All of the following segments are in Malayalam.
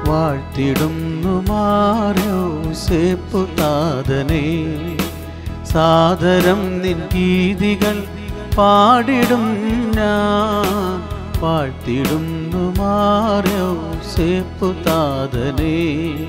വാഴ്ത്തിടുന്നു മാരോസേപ്പു താതനെ സാദരം നിൻ ഗീതികൾ പാടിടും ഞാൻ വാഴ്ത്തിടുന്നു മാരോസേപ്പു താതനെ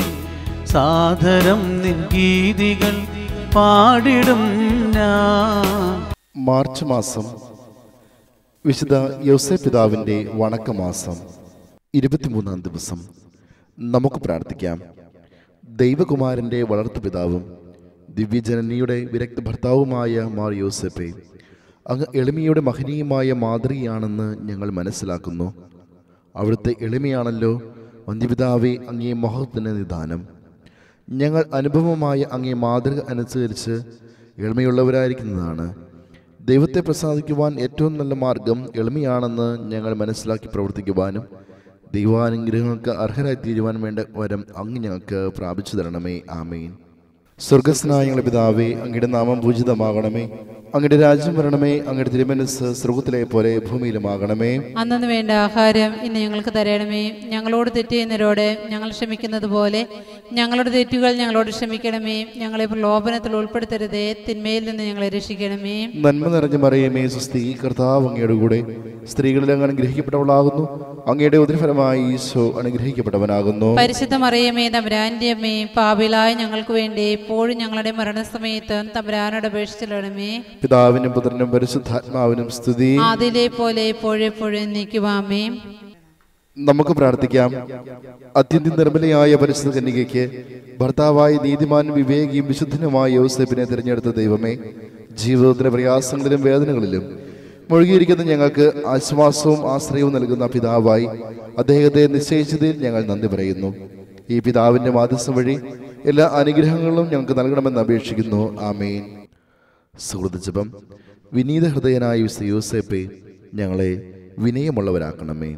സാദരം നിൻ ഗീതികൾ പാടിടും ഞാൻ മാർച്ച് മാസം വിശുദ്ധ യോസെ പിതാവിൻ്റെ വണക്കമാസം ഇരുപത്തിമൂന്നാം ദിവസം നമുക്ക് പ്രാർത്ഥിക്കാം ദൈവകുമാരൻ്റെ വളർത്തു പിതാവും ദിവ്യജനനിയുടെ വിരക്ത ഭർത്താവുമായ മാർ യോസെപ്പെ അങ്ങ് എളിമയുടെ മഹനീയമായ മാതൃകയാണെന്ന് ഞങ്ങൾ മനസ്സിലാക്കുന്നു അവിടുത്തെ എളിമയാണല്ലോ വന്ധ്യപിതാവെ അങ്ങേ മഹത്വത്തിന് നിദാനം ഞങ്ങൾ അനുഭവമായ അങ്ങേ മാതൃക അനുസരിച്ച് എളിമയുള്ളവരായിരിക്കുന്നതാണ് ദൈവത്തെ പ്രസാദിക്കുവാൻ ഏറ്റവും നല്ല മാർഗം എളിമയാണെന്ന് ഞങ്ങൾ മനസ്സിലാക്കി പ്രവർത്തിക്കുവാനും ദൈവാനുഗ്രഹങ്ങൾക്ക് അർഹരായി തീരുവാൻ വേണ്ട വരം അങ്ങ് ഞങ്ങൾക്ക് പ്രാപിച്ചു തരണമേ ആമേൻ സ്വർഗസ്നായ ഞങ്ങളുടെ പിതാവേ അങ്ങയുടെ നാമം പൂജിതമാകണമേ അങ്ങയുടെ രാജ്യം വരണമേ അങ്ങയുടെ തിരുമനസ് സ്രോതത്തിലെ പോലെ ഭൂമിയിലുമാകണമേ അന്നു വേണ്ട ആഹാരം ഇന്ന് ഞങ്ങൾക്ക് തരണമേ ഞങ്ങളോട് തെറ്റ് ചെയ്യുന്നവരോട് ഞങ്ങൾ ക്ഷമിക്കുന്നത് പോലെ ഞങ്ങളുടെ തെറ്റുകൾ ഞങ്ങളോട് ക്ഷമിക്കണമേ ഞങ്ങളെ പ്രലോഭനത്തിൽ ഉൾപ്പെടുത്തരുതേ തിന്മയിൽ നിന്ന് ഞങ്ങളെ രക്ഷിക്കണമേ നന്മ നിറഞ്ഞ മറിയമേ സുസ്ഥി കർത്താവ് അങ്ങയുടെ കൂടെ സ്ത്രീകളിൽ അങ്ങ് അനുഗ്രഹിക്കപ്പെട്ടവളാകുന്നു അങ്ങയുടെ ഉദരഫലമായി ഈശോ അനുഗ്രഹിക്കപ്പെട്ടവനാകുന്നു പരിശുദ്ധ മറിയമേ തമ്പുരാന്റെ അമ്മേ പാപിലായ ഞങ്ങൾക്ക് വേണ്ടി എപ്പോഴും ഞങ്ങളുടെ മരണസമയത്ത് തമ്പുരാനോട് അപേക്ഷിച്ചിടണമേ പിതാവിനും പുത്രനും പരിശുദ്ധാത്മാവിനും സ്തുതി ആദിലെ പോലെ എപ്പോഴെപ്പോഴും നീക്കുവാമേ നമുക്ക് പ്രാർത്ഥിക്കാം അത്യന്തം നിർമ്മലയായ പരിശുദ്ധ കന്യകയ്ക്ക് ഭർത്താവായ നീതിമാനും വിവേകിയും വിശുദ്ധനുമായ യോസേപ്പിനെ തിരഞ്ഞെടുത്ത ദൈവമേ ജീവിതത്തിലെ പ്രയാസങ്ങളിലും വേദനകളിലും മുഴുകിയിരിക്കുന്ന ഞങ്ങൾക്ക് ആശ്വാസവും ആശ്രയവും നൽകുന്ന പിതാവായി അദ്ദേഹത്തെ നിശ്ചയിച്ചതിൽ ഞങ്ങൾ നന്ദി പറയുന്നു ഈ പിതാവിന്റെ മാധ്യസ്ഥം വഴി എല്ലാ അനുഗ്രഹങ്ങളും ഞങ്ങൾക്ക് നൽകണമെന്ന് അപേക്ഷിക്കുന്നു ആമേൻ സുഹൃത്ത് ജപം വിനീത ഹൃദയനായ വിശുദ്ധ യോസേപ്പെ ഞങ്ങളെ വിനയമുള്ളവരാക്കണമേ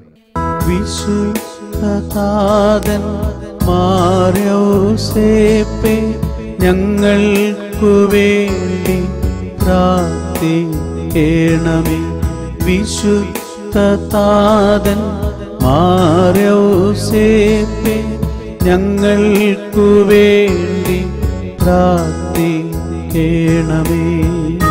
വിശുദ്ധതാതൻ മാര്യോസേപ്പെ ഞങ്ങൾക്കു വേണ്ടി പ്രാർത്ഥിക്കണമേ വിശുദ്ധതാതൻ മാര്യോസേപ്പെ ഞങ്ങൾക്കു വേണ്ടി പ്രാർത്ഥിക്കണമേ